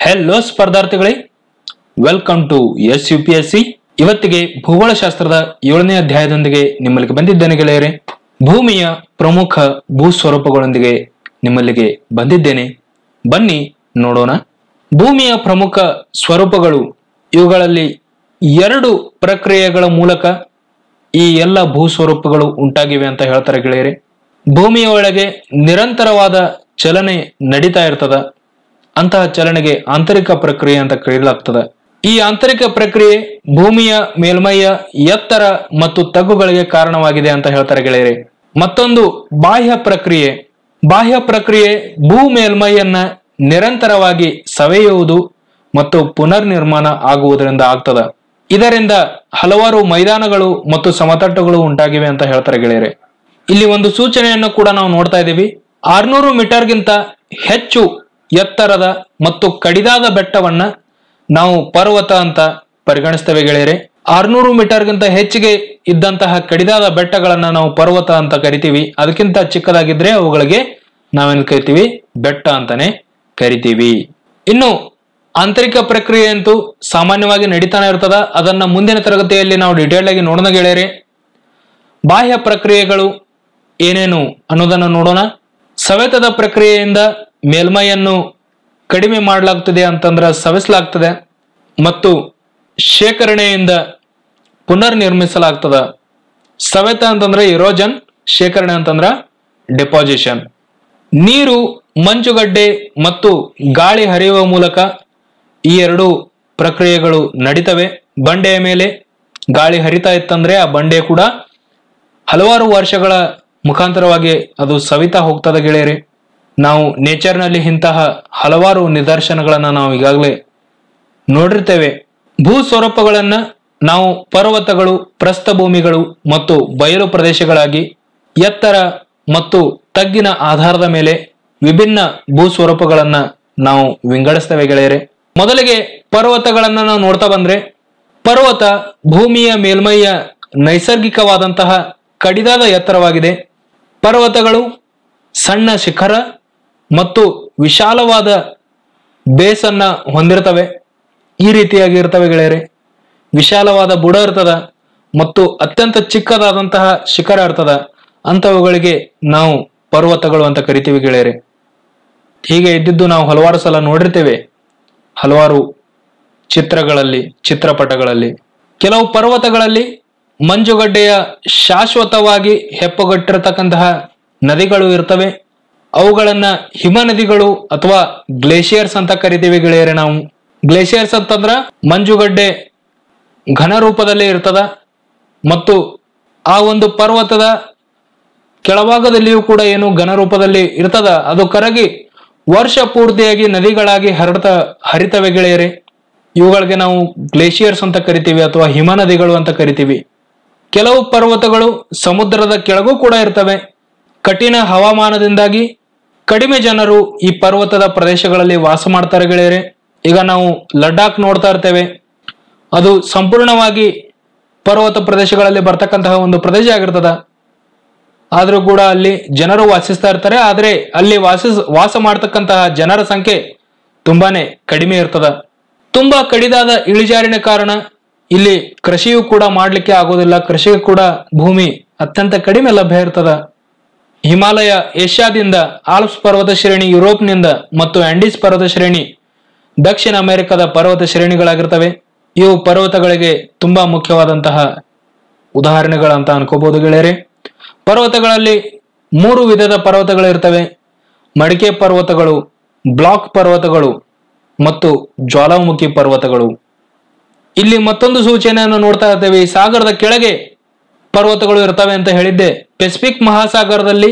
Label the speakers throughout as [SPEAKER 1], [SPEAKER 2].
[SPEAKER 1] hello ಸ್ಪರ್ಧಾರ್ಥಿಗಳೇ welcome to S U P S C ಇವತ್ತಿಗೆ ಭೂಗೋಳಶಾಸ್ತ್ರದ ಏಳನೇ ಅಧ್ಯಾಯದೊಂದಿಗೆ ನಿಮ್ಮಲ್ಲಿಗೆ ಬಂದಿದ್ದೇನೆ ಗೆಳೆಯರೆ ಭೂಮಿಯ ಪ್ರಮುಖ ಭೂ ಸ್ವರೂಪಗಳೊಂದಿಗೆ ನಿಮ್ಮಲ್ಲಿಗೆ ಬಂದಿದ್ದೇನೆ ಬನ್ನಿ ನೋಡೋಣ ಭೂಮಿಯ ಪ್ರಮುಖ ಸ್ವರೂಪಗಳು ಇವುಗಳಲ್ಲಿ ಎರಡು ಪ್ರಕ್ರಿಯೆಗಳ ಮೂಲಕ ಈ ಎಲ್ಲ ಭೂ ಸ್ವರೂಪಗಳು ಉಂಟಾಗಿವೆ ಅಂತ ಹೇಳ್ತಾರೆ ಗೆಳೆಯರೆ ಭೂಮಿಯ ಒಳಗೆ ನಿರಂತರವಾದ ಚಲನೆ ನಡೀತಾ ಇರ್ತದ ಅಂತಹ ಚಲನೆಗೆ ಆಂತರಿಕ ಪ್ರಕ್ರಿಯೆ ಅಂತ ಕರೆಯಲಾಗ್ತದೆ ಈ ಆಂತರಿಕ ಪ್ರಕ್ರಿಯೆ ಭೂಮಿಯ ಮೇಲ್ಮೈಯ ಎತ್ತರ ಮತ್ತು ತಗ್ಗುಗಳಿಗೆ ಕಾರಣವಾಗಿದೆ ಅಂತ ಹೇಳ್ತಾರೆ ಗೆಳೆಯರೆ ಮತ್ತೊಂದು ಬಾಹ್ಯ ಪ್ರಕ್ರಿಯೆ ಬಾಹ್ಯ ಪ್ರಕ್ರಿಯೆ ಭೂ ಮೇಲ್ಮೈಯನ್ನ ನಿರಂತರವಾಗಿ ಸವೆಯುವುದು ಮತ್ತು ಪುನರ್ ನಿರ್ಮಾಣ ಆಗುವುದರಿಂದ ಆಗ್ತದ ಇದರಿಂದ ಹಲವಾರು ಮೈದಾನಗಳು ಮತ್ತು ಸಮತಟ್ಟುಗಳು ಉಂಟಾಗಿವೆ ಅಂತ ಹೇಳ್ತಾರೆ ಗೆಳೆಯರೆ ಇಲ್ಲಿ ಒಂದು ಸೂಚನೆಯನ್ನು ಕೂಡ ನಾವು ನೋಡ್ತಾ ಇದ್ದೀವಿ ಆರ್ನೂರು ಮೀಟರ್ಗಿಂತ ಹೆಚ್ಚು ಎತ್ತರದ ಮತ್ತು ಕಡಿದಾದ ಬೆಟ್ಟವನ್ನ ನಾವು ಪರ್ವತ ಅಂತ ಪರಿಗಣಿಸ್ತೇವೆ ಗೆಳೆಯರೆ ಆರ್ನೂರು ಮೀಟರ್ಗಿಂತ ಹೆಚ್ಚಿಗೆ ಇದ್ದಂತಹ ಕಡಿದಾದ ಬೆಟ್ಟಗಳನ್ನ ನಾವು ಪರ್ವತ ಅಂತ ಕರಿತೀವಿ ಅದಕ್ಕಿಂತ ಚಿಕ್ಕದಾಗಿದ್ರೆ ಅವುಗಳಿಗೆ ನಾವೇನ್ ಕರಿತೀವಿ ಬೆಟ್ಟ ಅಂತಾನೆ ಕರಿತೀವಿ ಇನ್ನು ಆಂತರಿಕ ಪ್ರಕ್ರಿಯೆ ಅಂತೂ ಸಾಮಾನ್ಯವಾಗಿ ನಡೀತಾನೆ ಇರ್ತದ ಅದನ್ನ ಮುಂದಿನ ತರಗತಿಯಲ್ಲಿ ನಾವು ಡಿಟೇಲ್ ಆಗಿ ನೋಡೋಣ ಗೆಳೆಯರೆ ಬಾಹ್ಯ ಪ್ರಕ್ರಿಯೆಗಳು ಏನೇನು ಅನ್ನೋದನ್ನು ನೋಡೋಣ ಸವೆತದ ಪ್ರಕ್ರಿಯೆಯಿಂದ ಮೇಲ್ಮೈಯನ್ನು ಕಡಿಮೆ ಮಾಡಲಾಗ್ತದೆ ಅಂತಂದ್ರ ಸವೆಸಲಾಗ್ತದೆ ಮತ್ತು ಶೇಖರಣೆಯಿಂದ ಪುನರ್ ನಿರ್ಮಿಸಲಾಗ್ತದ ಸವೆತ ಅಂತಂದ್ರೆ ಇರೋಜನ್ ಶೇಖರಣೆ ಅಂತಂದ್ರ ಡೆಪಾಸಿಷನ್ ನೀರು ಮಂಜುಗಡ್ಡೆ ಮತ್ತು ಗಾಳಿ ಹರಿಯುವ ಮೂಲಕ ಈ ಎರಡು ಪ್ರಕ್ರಿಯೆಗಳು ನಡೀತವೆ ಬಂಡೆಯ ಮೇಲೆ ಗಾಳಿ ಹರಿತಾ ಇತ್ತಂದ್ರೆ ಆ ಬಂಡೆ ಕೂಡ ಹಲವಾರು ವರ್ಷಗಳ ಮುಖಾಂತರವಾಗಿ ಅದು ಸವಿತಾ ಹೋಗ್ತದೆ ಗೆಳೆಯರೆ ನಾವು ನೇಚರ್ನಲ್ಲಿ ಇಂತಹ ಹಲವಾರು ನಿದರ್ಶನಗಳನ್ನ ನಾವು ಈಗಾಗಲೇ ನೋಡಿರ್ತೇವೆ ಭೂ ಸ್ವರೂಪಗಳನ್ನ ನಾವು ಪರ್ವತಗಳು ಪ್ರಸ್ಥಭೂಮಿಗಳು ಮತ್ತು ಬಯಲು ಪ್ರದೇಶಗಳಾಗಿ ಎತ್ತರ ಮತ್ತು ತಗ್ಗಿನ ಆಧಾರದ ಮೇಲೆ ವಿಭಿನ್ನ ಭೂ ಸ್ವರೂಪಗಳನ್ನ ನಾವು ವಿಂಗಡಿಸ್ತೇವೆ ಗೆಳೆಯರೆ ಮೊದಲಿಗೆ ಪರ್ವತಗಳನ್ನ ನಾವು ನೋಡ್ತಾ ಬಂದ್ರೆ ಪರ್ವತ ಭೂಮಿಯ ಮೇಲ್ಮೈಯ ನೈಸರ್ಗಿಕವಾದಂತಹ ಕಡಿದಾದ ಎತ್ತರವಾಗಿದೆ ಪರ್ವತಗಳು ಸಣ್ಣ ಶಿಖರ ಮತ್ತು ವಿಶಾಲವಾದ ಬೇಸನ್ನ ಹೊಂದಿರ್ತವೆ ಈ ರೀತಿಯಾಗಿ ಇರ್ತವೆ ಗೆಳೆಯರೆ ವಿಶಾಲವಾದ ಬುಡ ಇರ್ತದ ಮತ್ತು ಅತ್ಯಂತ ಚಿಕ್ಕದಾದಂತಹ ಶಿಖರ ಇರ್ತದ ಅಂತವುಗಳಿಗೆ ನಾವು ಪರ್ವತಗಳು ಅಂತ ಕರಿತೀವಿ ಗೆಳೆಯರೆ ಹೀಗೆ ಇದ್ದಿದ್ದು ನಾವು ಹಲವಾರು ಸಲ ನೋಡಿರ್ತೇವೆ ಹಲವಾರು ಚಿತ್ರಗಳಲ್ಲಿ ಚಿತ್ರಪಟಗಳಲ್ಲಿ ಕೆಲವು ಪರ್ವತಗಳಲ್ಲಿ ಮಂಜುಗಡ್ಡೆಯ ಶಾಶ್ವತವಾಗಿ ಹೆಪ್ಪುಗಟ್ಟಿರತಕ್ಕಂತಹ ನದಿಗಳು ಇರ್ತವೆ ಅವುಗಳನ್ನ ಹಿಮ ನದಿಗಳು ಅಥವಾ ಗ್ಲೇಷಿಯರ್ಸ್ ಅಂತ ಕರಿತೀವಿ ಗೆಳೆಯರೆ ನಾವು ಗ್ಲೇಷಿಯರ್ಸ್ ಅಂತಂದ್ರ ಮಂಜುಗಡ್ಡೆ ಘನ ರೂಪದಲ್ಲಿ ಇರ್ತದ ಮತ್ತು ಆ ಒಂದು ಪರ್ವತದ ಕೆಳಭಾಗದಲ್ಲಿಯೂ ಕೂಡ ಏನು ಘನ ರೂಪದಲ್ಲಿ ಇರ್ತದ ಅದು ಕರಗಿ ವರ್ಷ ಪೂರ್ತಿಯಾಗಿ ನದಿಗಳಾಗಿ ಹರಡ್ತ ಹರಿತವೆ ಗೆಳೆಯರೆ ಇವುಗಳಿಗೆ ನಾವು ಗ್ಲೇಷಿಯರ್ಸ್ ಅಂತ ಕರಿತೀವಿ ಅಥವಾ ಹಿಮ ನದಿಗಳು ಅಂತ ಕರಿತೀವಿ ಕೆಲವು ಪರ್ವತಗಳು ಸಮುದ್ರದ ಕೆಳಗೂ ಕೂಡ ಇರ್ತವೆ ಕಠಿಣ ಹವಾಮಾನದಿಂದಾಗಿ ಕಡಿಮೆ ಜನರು ಈ ಪರ್ವತದ ಪ್ರದೇಶಗಳಲ್ಲಿ ವಾಸ ಮಾಡ್ತಾರೆ ಗೆಳೆಯರೆ ಈಗ ನಾವು ಲಡಾಖ್ ನೋಡ್ತಾ ಇರ್ತೇವೆ ಅದು ಸಂಪೂರ್ಣವಾಗಿ ಪರ್ವತ ಪ್ರದೇಶಗಳಲ್ಲಿ ಬರ್ತಕ್ಕಂತಹ ಒಂದು ಪ್ರದೇಶ ಆಗಿರ್ತದ ಆದ್ರೂ ಕೂಡ ಅಲ್ಲಿ ಜನರು ವಾಸಿಸ್ತಾ ಇರ್ತಾರೆ ಆದ್ರೆ ಅಲ್ಲಿ ವಾಸಿಸ್ ವಾಸ ಮಾಡ್ತಕ್ಕಂತಹ ಜನರ ಸಂಖ್ಯೆ ತುಂಬಾನೇ ಕಡಿಮೆ ಇರ್ತದ ತುಂಬಾ ಕಡಿದಾದ ಇಳಿಜಾರಿನ ಕಾರಣ ಇಲ್ಲಿ ಕೃಷಿಯೂ ಕೂಡ ಮಾಡ್ಲಿಕ್ಕೆ ಆಗೋದಿಲ್ಲ ಕೃಷಿಗೆ ಕೂಡ ಭೂಮಿ ಅತ್ಯಂತ ಕಡಿಮೆ ಲಭ್ಯ ಇರ್ತದ ಹಿಮಾಲಯ ಏಷ್ಯಾದಿಂದ ಆಲ್ಪ್ಸ್ ಪರ್ವತ ಶ್ರೇಣಿ ಯುರೋಪ್ನಿಂದ ಮತ್ತು ಆಂಡೀಸ್ ಪರ್ವತ ಶ್ರೇಣಿ ದಕ್ಷಿಣ ಅಮೆರಿಕದ ಪರ್ವತ ಶ್ರೇಣಿಗಳಾಗಿರ್ತವೆ ಇವು ಪರ್ವತಗಳಿಗೆ ತುಂಬಾ ಮುಖ್ಯವಾದಂತಹ ಉದಾಹರಣೆಗಳಂತ ಅನ್ಕೋಬಹುದು ಗೆಳೆಯರೆ ಪರ್ವತಗಳಲ್ಲಿ ಮೂರು ವಿಧದ ಪರ್ವತಗಳು ಇರ್ತವೆ ಮಡಿಕೆ ಪರ್ವತಗಳು ಬ್ಲಾಕ್ ಪರ್ವತಗಳು ಮತ್ತು ಜ್ವಾಲಾಮುಖಿ ಪರ್ವತಗಳು ಇಲ್ಲಿ ಮತ್ತೊಂದು ಸೂಚನೆಯನ್ನು ನೋಡ್ತಾ ಇರ್ತೇವೆ ಈ ಸಾಗರದ ಕೆಳಗೆ ಪರ್ವತಗಳು ಇರ್ತವೆ ಅಂತ ಹೇಳಿದ್ದೆ ಪೆಸಿಫಿಕ್ ಮಹಾಸಾಗರದಲ್ಲಿ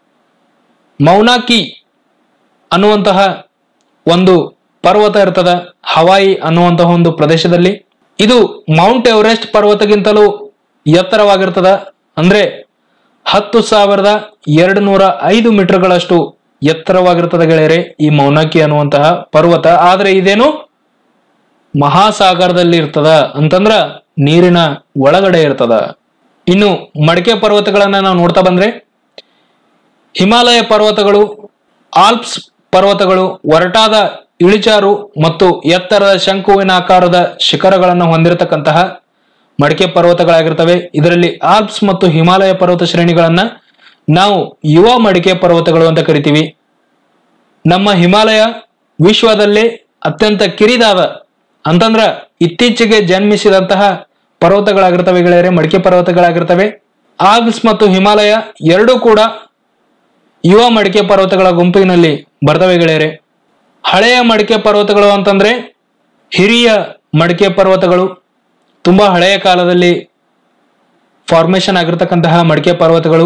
[SPEAKER 1] ಮೌನಾಕಿ ಅನ್ನುವಂತಹ ಒಂದು ಪರ್ವತ ಇರ್ತದ ಹವಾಯಿ ಅನ್ನುವಂತಹ ಒಂದು ಪ್ರದೇಶದಲ್ಲಿ ಇದು ಮೌಂಟ್ ಎವರೆಸ್ಟ್ ಪರ್ವತಕ್ಕಿಂತಲೂ ಎತ್ತರವಾಗಿರ್ತದ ಅಂದ್ರೆ ಹತ್ತು ಸಾವಿರದ ಎರಡು ನೂರ ಐದು ಮೀಟರ್ಗಳಷ್ಟು ಎತ್ತರವಾಗಿರ್ತದ ಗೆಳೆಯರೆ ಈ ಮೌನಾಕಿ ಅನ್ನುವಂತಹ ಪರ್ವತ ಆದ್ರೆ ಇದೇನು ಮಹಾಸಾಗರದಲ್ಲಿ ಇರ್ತದ ಅಂತಂದ್ರ ನೀರಿನ ಒಳಗಡೆ ಇರ್ತದ ಇನ್ನು ಮಡಿಕೆ ಪರ್ವತಗಳನ್ನ ನಾವು ನೋಡ್ತಾ ಬಂದ್ರೆ ಹಿಮಾಲಯ ಪರ್ವತಗಳು ಆಲ್ಪ್ಸ್ ಪರ್ವತಗಳು ಒರಟಾದ ಇಳಿಜಾರು ಮತ್ತು ಎತ್ತರದ ಶಂಕುವಿನ ಆಕಾರದ ಶಿಖರಗಳನ್ನು ಹೊಂದಿರತಕ್ಕಂತಹ ಮಡಿಕೆ ಪರ್ವತಗಳಾಗಿರ್ತವೆ ಇದರಲ್ಲಿ ಆಲ್ಪ್ಸ್ ಮತ್ತು ಹಿಮಾಲಯ ಪರ್ವತ ಶ್ರೇಣಿಗಳನ್ನ ನಾವು ಯುವ ಮಡಿಕೆ ಪರ್ವತಗಳು ಅಂತ ಕರಿತೀವಿ ನಮ್ಮ ಹಿಮಾಲಯ ವಿಶ್ವದಲ್ಲೇ ಅತ್ಯಂತ ಕಿರಿದಾದ ಅಂತಂದ್ರ ಇತ್ತೀಚೆಗೆ ಜನ್ಮಿಸಿದಂತಹ ಪರ್ವತಗಳಾಗಿರ್ತವೆ ಗೆಳೆಯರೆ ಮಡಿಕೆ ಪರ್ವತಗಳಾಗಿರ್ತವೆ ಆಲ್ಪ್ಸ್ ಮತ್ತು ಹಿಮಾಲಯ ಎರಡೂ ಕೂಡ ಯುವ ಮಡಿಕೆ ಪರ್ವತಗಳ ಗುಂಪಿನಲ್ಲಿ ಬರ್ತವೆ ಗೆಳೆಯರೆ ಹಳೆಯ ಮಡಿಕೆ ಪರ್ವತಗಳು ಅಂತಂದ್ರೆ ಹಿರಿಯ ಮಡಿಕೆ ಪರ್ವತಗಳು ತುಂಬಾ ಹಳೆಯ ಕಾಲದಲ್ಲಿ ಫಾರ್ಮೇಶನ್ ಆಗಿರ್ತಕ್ಕಂತಹ ಮಡಿಕೆ ಪರ್ವತಗಳು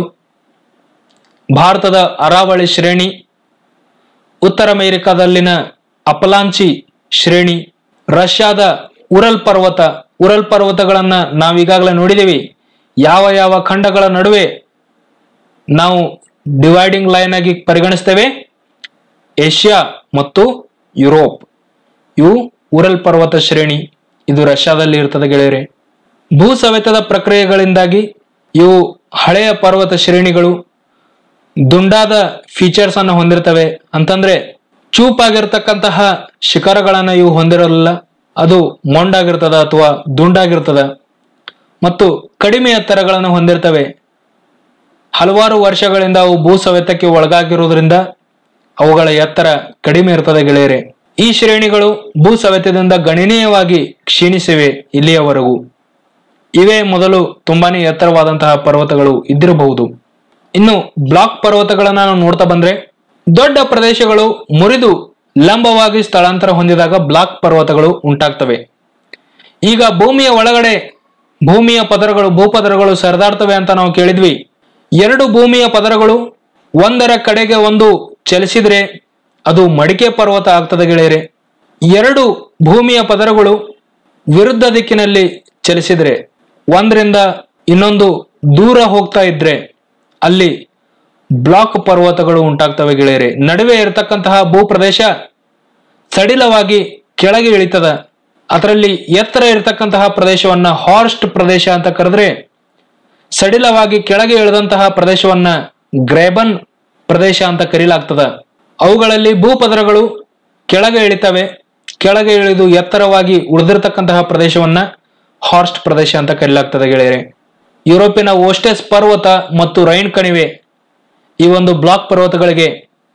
[SPEAKER 1] ಭಾರತದ ಅರಾವಳಿ ಶ್ರೇಣಿ ಉತ್ತರ ಅಮೆರಿಕಾದಲ್ಲಿನ ಅಪಲಾಂಚಿ ಶ್ರೇಣಿ ರಷ್ಯಾದ ಉರಲ್ ಪರ್ವತ ಉರಲ್ ಪರ್ವತಗಳನ್ನ ನಾವೀಗಾಗಲೇ ನೋಡಿದೀವಿ ಯಾವ ಯಾವ ಖಂಡಗಳ ನಡುವೆ ನಾವು ಡಿವೈಡಿಂಗ್ ಲೈನ್ ಆಗಿ ಪರಿಗಣಿಸ್ತೇವೆ ಏಷ್ಯಾ ಮತ್ತು ಯುರೋಪ್ ಇವು ಉರಲ್ ಪರ್ವತ ಶ್ರೇಣಿ ಇದು ರಷ್ಯಾದಲ್ಲಿ ಇರ್ತದೆ ಗೆಳೆಯರೆ ಭೂ ಸವೆತದ ಪ್ರಕ್ರಿಯೆಗಳಿಂದಾಗಿ ಇವು ಹಳೆಯ ಪರ್ವತ ಶ್ರೇಣಿಗಳು ದುಂಡಾದ ಫೀಚರ್ಸ್ ಅನ್ನು ಹೊಂದಿರ್ತವೆ ಅಂತಂದ್ರೆ ಚೂಪಾಗಿರ್ತಕ್ಕಂತಹ ಶಿಖರಗಳನ್ನ ಇವು ಹೊಂದಿರಲಿಲ್ಲ ಅದು ಮೊಂಡಾಗಿರ್ತದ ಅಥವಾ ದುಂಡಾಗಿರ್ತದ ಮತ್ತು ಕಡಿಮೆ ಎತ್ತರಗಳನ್ನು ಹೊಂದಿರ್ತವೆ ಹಲವಾರು ವರ್ಷಗಳಿಂದ ಅವು ಭೂ ಸವೆತಕ್ಕೆ ಒಳಗಾಗಿರುವುದರಿಂದ ಅವುಗಳ ಎತ್ತರ ಕಡಿಮೆ ಇರ್ತದೆ ಗೆಳೆಯರೆ ಈ ಶ್ರೇಣಿಗಳು ಭೂ ಸವೆತದಿಂದ ಗಣನೀಯವಾಗಿ ಕ್ಷೀಣಿಸಿವೆ ಇಲ್ಲಿಯವರೆಗೂ ಇವೇ ಮೊದಲು ತುಂಬಾನೇ ಎತ್ತರವಾದಂತಹ ಪರ್ವತಗಳು ಇದ್ದಿರಬಹುದು ಇನ್ನು ಬ್ಲಾಕ್ ಪರ್ವತಗಳನ್ನ ನಾವು ನೋಡ್ತಾ ಬಂದ್ರೆ ದೊಡ್ಡ ಪ್ರದೇಶಗಳು ಮುರಿದು ಲಂಬವಾಗಿ ಸ್ಥಳಾಂತರ ಹೊಂದಿದಾಗ ಬ್ಲಾಕ್ ಪರ್ವತಗಳು ಉಂಟಾಗ್ತವೆ ಈಗ ಭೂಮಿಯ ಒಳಗಡೆ ಭೂಮಿಯ ಪದರಗಳು ಭೂಪದರಗಳು ಸರಿದಾಡ್ತವೆ ಅಂತ ನಾವು ಕೇಳಿದ್ವಿ ಎರಡು ಭೂಮಿಯ ಪದರಗಳು ಒಂದರ ಕಡೆಗೆ ಒಂದು ಚಲಿಸಿದ್ರೆ ಅದು ಮಡಿಕೆ ಪರ್ವತ ಆಗ್ತದೆ ಗೆಳೆಯರೆ ಎರಡು ಭೂಮಿಯ ಪದರಗಳು ವಿರುದ್ಧ ದಿಕ್ಕಿನಲ್ಲಿ ಚಲಿಸಿದ್ರೆ ಒಂದರಿಂದ ಇನ್ನೊಂದು ದೂರ ಹೋಗ್ತಾ ಇದ್ರೆ ಅಲ್ಲಿ ಬ್ಲಾಕ್ ಪರ್ವತಗಳು ಉಂಟಾಗ್ತವೆ ಗೆಳೆಯರೆ ನಡುವೆ ಇರತಕ್ಕಂತಹ ಭೂಪ್ರದೇಶ ಸಡಿಲವಾಗಿ ಕೆಳಗೆ ಇಳಿತದ ಅದರಲ್ಲಿ ಎತ್ತರ ಇರತಕ್ಕಂತಹ ಪ್ರದೇಶವನ್ನ ಹಾರ್ಸ್ಟ್ ಪ್ರದೇಶ ಅಂತ ಕರೆದ್ರೆ ಸಡಿಲವಾಗಿ ಕೆಳಗೆ ಇಳಿದಂತಹ ಪ್ರದೇಶವನ್ನ ಗ್ರೇಬನ್ ಪ್ರದೇಶ ಅಂತ ಕರೀಲಾಗ್ತದ ಅವುಗಳಲ್ಲಿ ಭೂಪದರಗಳು ಕೆಳಗೆ ಇಳಿತವೆ ಕೆಳಗೆ ಇಳಿದು ಎತ್ತರವಾಗಿ ಉಳಿದಿರತಕ್ಕಂತಹ ಪ್ರದೇಶವನ್ನ ಹಾರ್ಸ್ಟ್ ಪ್ರದೇಶ ಅಂತ ಕರೀಲಾಗ್ತದೆ ಗೆಳೆಯರೆ ಯುರೋಪಿನ ಓಸ್ಟೆಸ್ ಪರ್ವತ ಮತ್ತು ರೈನ್ ಕಣಿವೆ ಈ ಒಂದು ಬ್ಲಾಕ್ ಪರ್ವತಗಳಿಗೆ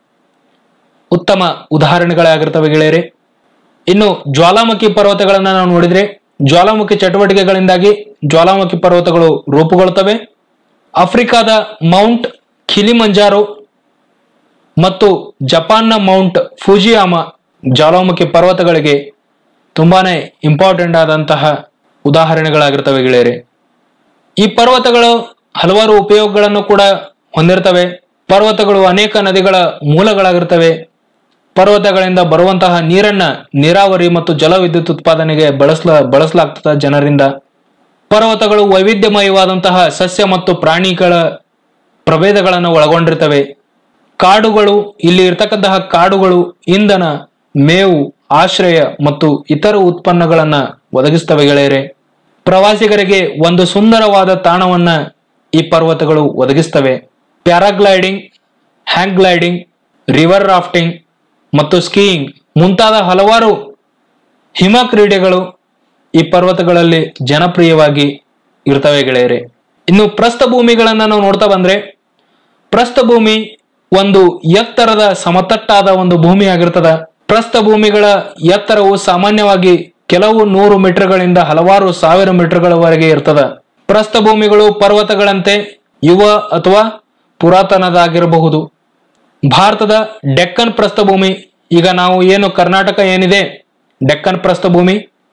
[SPEAKER 1] ಉತ್ತಮ ಉದಾಹರಣೆಗಳಾಗಿರ್ತವೆ ಗೆಳೆಯರೆ ಇನ್ನು ಜ್ವಾಲಾಮುಖಿ ಪರ್ವತಗಳನ್ನ ನಾವು ನೋಡಿದ್ರೆ ಜ್ವಾಲಾಮುಖಿ ಚಟುವಟಿಕೆಗಳಿಂದಾಗಿ ಜ್ವಾಲಾಮುಖಿ ಪರ್ವತಗಳು ರೂಪುಗೊಳ್ಳುತ್ತವೆ ಆಫ್ರಿಕಾದ ಮೌಂಟ್ ಖಿಲಿಮಂಜಾರೋ ಮತ್ತು ಜಪಾನ್ನ ಮೌಂಟ್ ಫುಜಿಯಾಮ ಜ್ವಾಲಾಮುಖಿ ಪರ್ವತಗಳಿಗೆ ತುಂಬಾನೇ ಇಂಪಾರ್ಟೆಂಟ್ ಆದಂತಹ ಉದಾಹರಣೆಗಳಾಗಿರ್ತವೆ ಗೆಳೆಯರೆ ಈ ಪರ್ವತಗಳು ಹಲವಾರು ಉಪಯೋಗಗಳನ್ನು ಕೂಡ ಹೊಂದಿರ್ತವೆ ಪರ್ವತಗಳು ಅನೇಕ ನದಿಗಳ ಮೂಲಗಳಾಗಿರ್ತವೆ ಪರ್ವತಗಳಿಂದ ಬರುವಂತಹ ನೀರನ್ನ ನೀರಾವರಿ ಮತ್ತು ಜಲವಿದ್ಯುತ್ ಉತ್ಪಾದನೆಗೆ ಬಳಸ್ಲ ಬಳಸಲಾಗ್ತದ ಜನರಿಂದ ಪರ್ವತಗಳು ವೈವಿಧ್ಯಮಯವಾದಂತಹ ಸಸ್ಯ ಮತ್ತು ಪ್ರಾಣಿಗಳ ಪ್ರಭೇದಗಳನ್ನು ಒಳಗೊಂಡಿರ್ತವೆ ಕಾಡುಗಳು ಇಲ್ಲಿ ಇರ್ತಕ್ಕಂತಹ ಕಾಡುಗಳು ಇಂಧನ ಮೇವು ಆಶ್ರಯ ಮತ್ತು ಇತರ ಉತ್ಪನ್ನಗಳನ್ನ ಒದಗಿಸ್ತವೆ ಗೆಳೆಯರೆ ಪ್ರವಾಸಿಗರಿಗೆ ಒಂದು ಸುಂದರವಾದ ತಾಣವನ್ನ ಈ ಪರ್ವತಗಳು ಒದಗಿಸ್ತವೆ paragliding hang gliding river rafting ಮತ್ತು ಸ್ಕೀಯಿಂಗ್ ಮುಂತಾದ ಹಲವಾರು ಹಿಮ ಕ್ರೀಡೆಗಳು ಈ ಪರ್ವತಗಳಲ್ಲಿ ಜನಪ್ರಿಯವಾಗಿ ಇರ್ತವೆ ಗೆಳೆಯರೆ ಇನ್ನು ಪ್ರಸ್ಥಭೂಮಿಗಳನ್ನ ನಾವು ನೋಡ್ತಾ ಬಂದ್ರೆ ಪ್ರಸ್ಥಭೂಮಿ ಒಂದು ಎತ್ತರದ ಸಮತಟ್ಟಾದ ಒಂದು ಭೂಮಿ ಆಗಿರ್ತದ ಪ್ರಸ್ಥಭೂಮಿಗಳ ಎತ್ತರವು ಸಾಮಾನ್ಯವಾಗಿ ಕೆಲವು ನೂರು ಮೀಟರ್ಗಳಿಂದ ಹಲವಾರು ಸಾವಿರ ಮೀಟರ್ಗಳವರೆಗೆ ಇರ್ತದ ಪ್ರಸ್ಥಭೂಮಿಗಳು ಪರ್ವತಗಳಂತೆ ಯುವ ಅಥವಾ ಪುರಾತನದಾಗಿರಬಹುದು ಭಾರತದ ಡೆಕ್ಕನ್ ಪ್ರಸ್ಥಭೂಮಿ ಈಗ ನಾವು ಏನು ಕರ್ನಾಟಕ ಏನಿದೆ ಡೆಕ್ಕನ್ ಪ್ರಸ್ಥಭೂಮಿ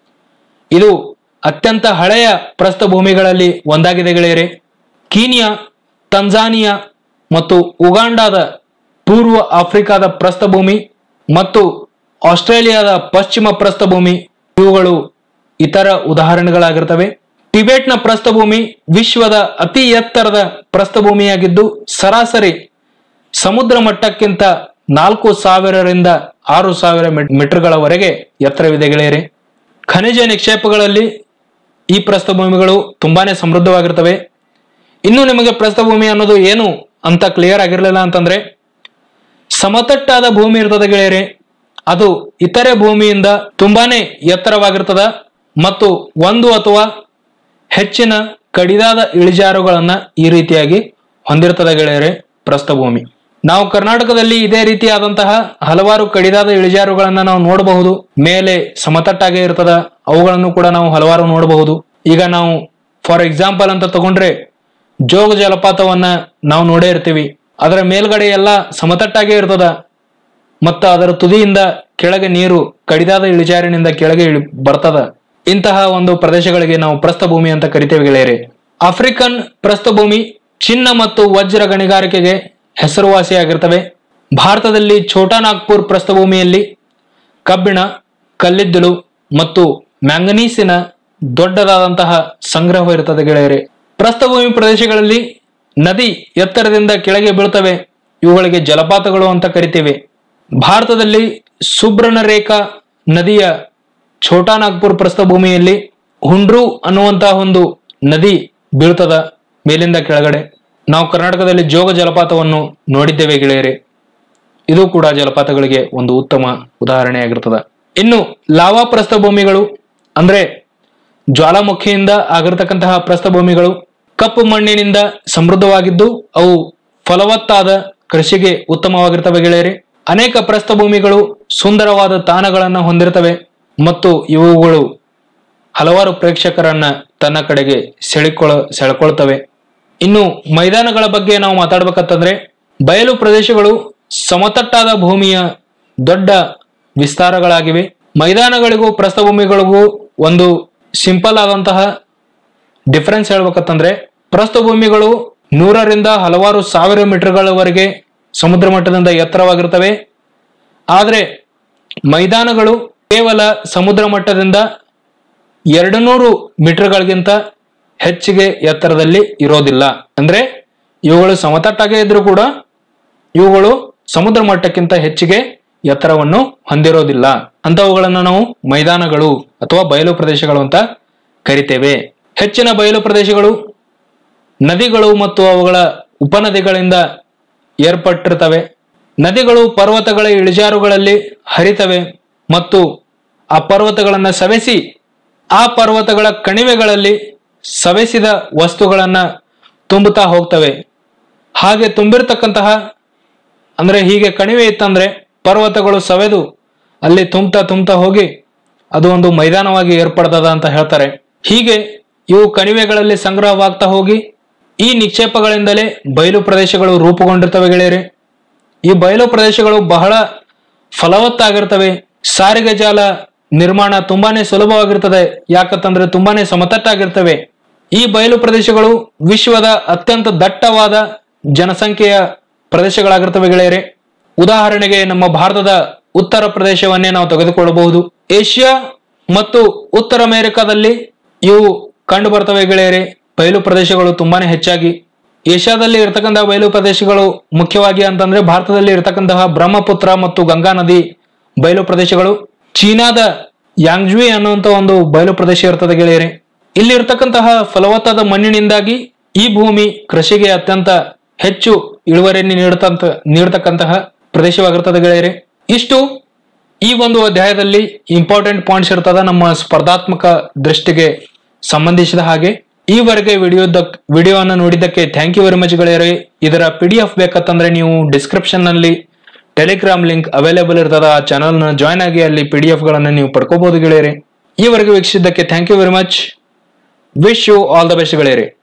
[SPEAKER 1] ಇದು ಅತ್ಯಂತ ಹಳೆಯ ಪ್ರಸ್ಥಭೂಮಿಗಳಲ್ಲಿ ಒಂದಾಗಿದೆ ಗೆಳೆಯರೆ ಕೀನಿಯಾ ತಂಜಾನಿಯಾ ಮತ್ತು ಉಗಾಂಡಾದ ಪೂರ್ವ ಆಫ್ರಿಕಾದ ಪ್ರಸ್ಥಭೂಮಿ ಮತ್ತು ಆಸ್ಟ್ರೇಲಿಯಾದ ಪಶ್ಚಿಮ ಪ್ರಸ್ಥಭೂಮಿ ಇವುಗಳು ಇತರ ಉದಾಹರಣೆಗಳಾಗಿರ್ತವೆ ಟಿಬೆಟ್ನ ಪ್ರಸ್ಥಭೂಮಿ ವಿಶ್ವದ ಅತಿ ಎತ್ತರದ ಪ್ರಸ್ಥಭೂಮಿಯಾಗಿದ್ದು ಸರಾಸರಿ ಸಮುದ್ರ ಮಟ್ಟಕ್ಕಿಂತ ನಾಲ್ಕು ಸಾವಿರರಿಂದ ಆರು ಸಾವಿರ ಮೀಟರ್ಗಳವರೆಗೆ ಎತ್ತರವಿದೆ ಗೆಳೆಯರೆ ಖನಿಜ ನಿಕ್ಷೇಪಗಳಲ್ಲಿ ಈ ಪ್ರಸ್ಥಭೂಮಿಗಳು ತುಂಬಾನೇ ಸಮೃದ್ಧವಾಗಿರ್ತವೆ ಇನ್ನು ನಿಮಗೆ ಪ್ರಸ್ಥಭೂಮಿ ಅನ್ನೋದು ಏನು ಅಂತ ಕ್ಲಿಯರ್ ಆಗಿರಲಿಲ್ಲ ಅಂತಂದ್ರೆ ಸಮತಟ್ಟಾದ ಭೂಮಿ ಇರ್ತದೆ ಗೆಳೆಯರೆ ಅದು ಇತರೆ ಭೂಮಿಯಿಂದ ತುಂಬಾನೇ ಎತ್ತರವಾಗಿರ್ತದ ಮತ್ತು ಒಂದು ಅಥವಾ ಹೆಚ್ಚಿನ ಕಡಿದಾದ ಇಳಿಜಾರುಗಳನ್ನ ಈ ರೀತಿಯಾಗಿ ಹೊಂದಿರ್ತದೆ ಗೆಳೆಯರೆ ಪ್ರಸ್ಥಭೂಮಿ ನಾವು ಕರ್ನಾಟಕದಲ್ಲಿ ಇದೇ ರೀತಿಯಾದಂತಹ ಹಲವಾರು ಕಡಿದಾದ ಇಳಿಜಾರುಗಳನ್ನ ನಾವು ನೋಡಬಹುದು ಮೇಲೆ ಸಮತಟ್ಟಾಗೆ ಇರ್ತದ ಅವುಗಳನ್ನು ಕೂಡ ನಾವು ಹಲವಾರು ನೋಡಬಹುದು ಈಗ ನಾವು ಫಾರ್ ಎಕ್ಸಾಂಪಲ್ ಅಂತ ತಗೊಂಡ್ರೆ ಜೋಗ ಜಲಪಾತವನ್ನ ನಾವು ನೋಡೇ ಇರ್ತೀವಿ ಅದರ ಮೇಲ್ಗಡೆ ಎಲ್ಲ ಸಮತಟ್ಟಾಗೆ ಇರ್ತದ ಮತ್ತ ಅದರ ತುದಿಯಿಂದ ಕೆಳಗೆ ನೀರು ಕಡಿದಾದ ಇಳಿಜಾರಿನಿಂದ ಕೆಳಗೆ ಇಳಿ ಬರ್ತದ ಇಂತಹ ಒಂದು ಪ್ರದೇಶಗಳಿಗೆ ನಾವು ಪ್ರಸ್ಥಭೂಮಿ ಅಂತ ಕರಿತೇವೆ ಗೆಳೆಯರೆ ಆಫ್ರಿಕನ್ ಪ್ರಸ್ಥಭೂಮಿ ಚಿನ್ನ ಮತ್ತು ವಜ್ರ ಗಣಿಗಾರಿಕೆಗೆ ಹೆಸರುವಾಸಿಯಾಗಿರ್ತವೆ ಭಾರತದಲ್ಲಿ ಛೋಟಾ ನಾಗ್ಪುರ್ ಪ್ರಸ್ಥಭೂಮಿಯಲ್ಲಿ ಕಬ್ಬಿಣ ಕಲ್ಲಿದ್ದಲು ಮತ್ತು ಮ್ಯಾಂಗನೀಸಿನ ದೊಡ್ಡದಾದಂತಹ ಸಂಗ್ರಹವಿರುತ್ತದೆ ಗೆಳೆಯರೆ ಪ್ರಸ್ಥಭೂಮಿ ಪ್ರದೇಶಗಳಲ್ಲಿ ನದಿ ಎತ್ತರದಿಂದ ಕೆಳಗೆ ಬೀಳ್ತವೆ ಇವುಗಳಿಗೆ ಜಲಪಾತಗಳು ಅಂತ ಕರಿತೇವೆ ಭಾರತದಲ್ಲಿ ಸುಬ್ರಣ ರೇಖಾ ನದಿಯ ಛೋಟಾ ನಾಗ್ಪುರ್ ಪ್ರಸ್ಥಭೂಮಿಯಲ್ಲಿ ಹುಂಡ್ರು ಅನ್ನುವಂತಹ ಒಂದು ನದಿ ಬೀಳ್ತದ ಮೇಲಿಂದ ಕೆಳಗಡೆ ನಾವು ಕರ್ನಾಟಕದಲ್ಲಿ ಜೋಗ ಜಲಪಾತವನ್ನು ನೋಡಿದ್ದೇವೆ ಗೆಳೆಯರೆ ಇದು ಕೂಡ ಜಲಪಾತಗಳಿಗೆ ಒಂದು ಉತ್ತಮ ಉದಾಹರಣೆಯಾಗಿರ್ತದ ಇನ್ನು ಲಾವಾ ಪ್ರಸ್ಥಭೂಮಿಗಳು ಅಂದ್ರೆ ಜ್ವಾಲಾಮುಖಿಯಿಂದ ಆಗಿರ್ತಕ್ಕಂತಹ ಪ್ರಸ್ಥಭೂಮಿಗಳು ಕಪ್ಪು ಮಣ್ಣಿನಿಂದ ಸಮೃದ್ಧವಾಗಿದ್ದು ಅವು ಫಲವತ್ತಾದ ಕೃಷಿಗೆ ಉತ್ತಮವಾಗಿರ್ತವೆ ಗೆಳೆಯರೆ ಅನೇಕ ಪ್ರಸ್ಥಭೂಮಿಗಳು ಸುಂದರವಾದ ತಾಣಗಳನ್ನು ಹೊಂದಿರ್ತವೆ ಮತ್ತು ಇವುಗಳು ಹಲವಾರು ಪ್ರೇಕ್ಷಕರನ್ನ ತನ್ನ ಕಡೆಗೆ ಸೆಳೆಕೊಳ ಸೆಳೆಕೊಳ್ತವೆ ಇನ್ನು ಮೈದಾನಗಳ ಬಗ್ಗೆ ನಾವು ಮಾತಾಡ್ಬೇಕಂತಂದ್ರೆ ಬಯಲು ಪ್ರದೇಶಗಳು ಸಮತಟ್ಟಾದ ಭೂಮಿಯ ದೊಡ್ಡ ವಿಸ್ತಾರಗಳಾಗಿವೆ ಮೈದಾನಗಳಿಗೂ ಪ್ರಸ್ಥಭೂಮಿಗಳಿಗೂ ಒಂದು ಸಿಂಪಲ್ ಆದಂತಹ ಡಿಫರೆನ್ಸ್ ಹೇಳ್ಬೇಕಂತಂದ್ರೆ ಪ್ರಸ್ಥಭೂಮಿಗಳು ನೂರರಿಂದ ಹಲವಾರು ಸಾವಿರ ಮೀಟರ್ಗಳವರೆಗೆ ಸಮುದ್ರ ಮಟ್ಟದಿಂದ ಎತ್ತರವಾಗಿರ್ತವೆ ಆದರೆ ಮೈದಾನಗಳು ಕೇವಲ ಸಮುದ್ರ ಮಟ್ಟದಿಂದ ಎರಡು ನೂರು ಮೀಟರ್ಗಳಿಗಿಂತ ಹೆಚ್ಚಿಗೆ ಎತ್ತರದಲ್ಲಿ ಇರೋದಿಲ್ಲ ಅಂದ್ರೆ ಇವುಗಳು ಸಮತಟ್ಟಾಗೆ ಇದ್ರೂ ಕೂಡ ಇವುಗಳು ಸಮುದ್ರ ಮಟ್ಟಕ್ಕಿಂತ ಹೆಚ್ಚಿಗೆ ಎತ್ತರವನ್ನು ಹೊಂದಿರೋದಿಲ್ಲ ಅಂತವುಗಳನ್ನು ನಾವು ಮೈದಾನಗಳು ಅಥವಾ ಬಯಲು ಪ್ರದೇಶಗಳು ಅಂತ ಕರಿತೇವೆ ಹೆಚ್ಚಿನ ಬಯಲು ಪ್ರದೇಶಗಳು ನದಿಗಳು ಮತ್ತು ಅವುಗಳ ಉಪನದಿಗಳಿಂದ ಏರ್ಪಟ್ಟಿರ್ತವೆ ನದಿಗಳು ಪರ್ವತಗಳ ಇಳಿಜಾರುಗಳಲ್ಲಿ ಹರಿತವೆ ಮತ್ತು ಆ ಪರ್ವತಗಳನ್ನು ಸವೆಸಿ ಆ ಪರ್ವತಗಳ ಕಣಿವೆಗಳಲ್ಲಿ ಸವೆಸಿದ ವಸ್ತುಗಳನ್ನ ತುಂಬುತ್ತಾ ಹೋಗ್ತವೆ ಹಾಗೆ ತುಂಬಿರ್ತಕ್ಕಂತಹ ಅಂದ್ರೆ ಹೀಗೆ ಕಣಿವೆ ಇತ್ತಂದ್ರೆ ಪರ್ವತಗಳು ಸವೆದು ಅಲ್ಲಿ ತುಂಬ್ತಾ ತುಂಬ್ತಾ ಹೋಗಿ ಅದು ಒಂದು ಮೈದಾನವಾಗಿ ಏರ್ಪಡ್ತದ ಅಂತ ಹೇಳ್ತಾರೆ ಹೀಗೆ ಇವು ಕಣಿವೆಗಳಲ್ಲಿ ಸಂಗ್ರಹವಾಗ್ತಾ ಹೋಗಿ ಈ ನಿಕ್ಷೇಪಗಳಿಂದಲೇ ಬಯಲು ಪ್ರದೇಶಗಳು ರೂಪುಗೊಂಡಿರ್ತವೆ ಗೆಳೆಯರೆ ಈ ಬಯಲು ಪ್ರದೇಶಗಳು ಬಹಳ ಫಲವತ್ತಾಗಿರ್ತವೆ ಸಾರಿಗೆ ಜಾಲ ನಿರ್ಮಾಣ ತುಂಬಾನೇ ಸುಲಭವಾಗಿರ್ತದೆ ಯಾಕಂತಂದ್ರೆ ತುಂಬಾನೇ ಸಮತಟ್ಟಾಗಿರ್ತವೆ ಈ ಬಯಲು ಪ್ರದೇಶಗಳು ವಿಶ್ವದ ಅತ್ಯಂತ ದಟ್ಟವಾದ ಜನಸಂಖ್ಯೆಯ ಪ್ರದೇಶಗಳಾಗಿರ್ತವೆ ಗೆಳೆಯರೆ ಉದಾಹರಣೆಗೆ ನಮ್ಮ ಭಾರತದ ಉತ್ತರ ಪ್ರದೇಶವನ್ನೇ ನಾವು ತೆಗೆದುಕೊಳ್ಳಬಹುದು ಏಷ್ಯಾ ಮತ್ತು ಉತ್ತರ ಅಮೆರಿಕಾದಲ್ಲಿ ಇವು ಕಂಡು ಬರ್ತವೆ ಗೆಳೆಯರೆ ಬಯಲು ಪ್ರದೇಶಗಳು ತುಂಬಾನೇ ಹೆಚ್ಚಾಗಿ ಏಷ್ಯಾದಲ್ಲಿ ಇರತಕ್ಕಂತಹ ಬಯಲು ಪ್ರದೇಶಗಳು ಮುಖ್ಯವಾಗಿ ಅಂತಂದ್ರೆ ಭಾರತದಲ್ಲಿ ಇರತಕ್ಕಂತಹ ಬ್ರಹ್ಮಪುತ್ರ ಮತ್ತು ಗಂಗಾ ನದಿ ಬಯಲು ಪ್ರದೇಶಗಳು ಚೀನಾದ ಯಾಂಗ್ಜ್ವಿ ಅನ್ನುವಂತ ಒಂದು ಬಯಲು ಪ್ರದೇಶ ಇರ್ತದೆ ಗೆಳೆಯರೆ ಇಲ್ಲಿ ಇರ್ತಕ್ಕಂತಹ ಫಲವತ್ತಾದ ಮಣ್ಣಿನಿಂದಾಗಿ ಈ ಭೂಮಿ ಕೃಷಿಗೆ ಅತ್ಯಂತ ಹೆಚ್ಚು ಇಳುವರಿಯನ್ನು ನೀಡತಂತ ನೀಡತಕ್ಕಂತಹ ಪ್ರದೇಶವಾಗಿರ್ತದೆ ಗೆಳೆಯರೆ ಇಷ್ಟು ಈ ಒಂದು ಅಧ್ಯಾಯದಲ್ಲಿ ಇಂಪಾರ್ಟೆಂಟ್ ಪಾಯಿಂಟ್ಸ್ ಇರ್ತದ ನಮ್ಮ ಸ್ಪರ್ಧಾತ್ಮಕ ದೃಷ್ಟಿಗೆ ಸಂಬಂಧಿಸಿದ ಹಾಗೆ ಈವರೆಗೆ ವಿಡಿಯೋದ ವಿಡಿಯೋವನ್ನು ನೋಡಿದ್ದಕ್ಕೆ ಥ್ಯಾಂಕ್ ಯು ವೆರಿ ಮಚ್ ಗೆಳೆಯರೆ ಇದರ ಪಿ ಡಿ ಎಫ್ ಬೇಕಂತಂದ್ರೆ ನೀವು ಡಿಸ್ಕ್ರಿಪ್ಷನ್ ನಲ್ಲಿ ಟೆಲಿಗ್ರಾಮ್ ಲಿಂಕ್ ಅವೈಲೇಬಲ್ ಇರ್ತದ ಆ ಚಾನಲ್ ನ ಜಾಯ್ನ್ ಆಗಿ ಅಲ್ಲಿ ಪಿ ಡಿ ಎಫ್ ಗಳನ್ನ ನೀವು ಪಡ್ಕೋಬಹುದು ಗೆಳೆಯರೆ ಈವರೆಗೆ ವೀಕ್ಷಿಸಿದ್ದಕ್ಕೆ thank you very much wish you all the best ಗೆಳೆಯರೆ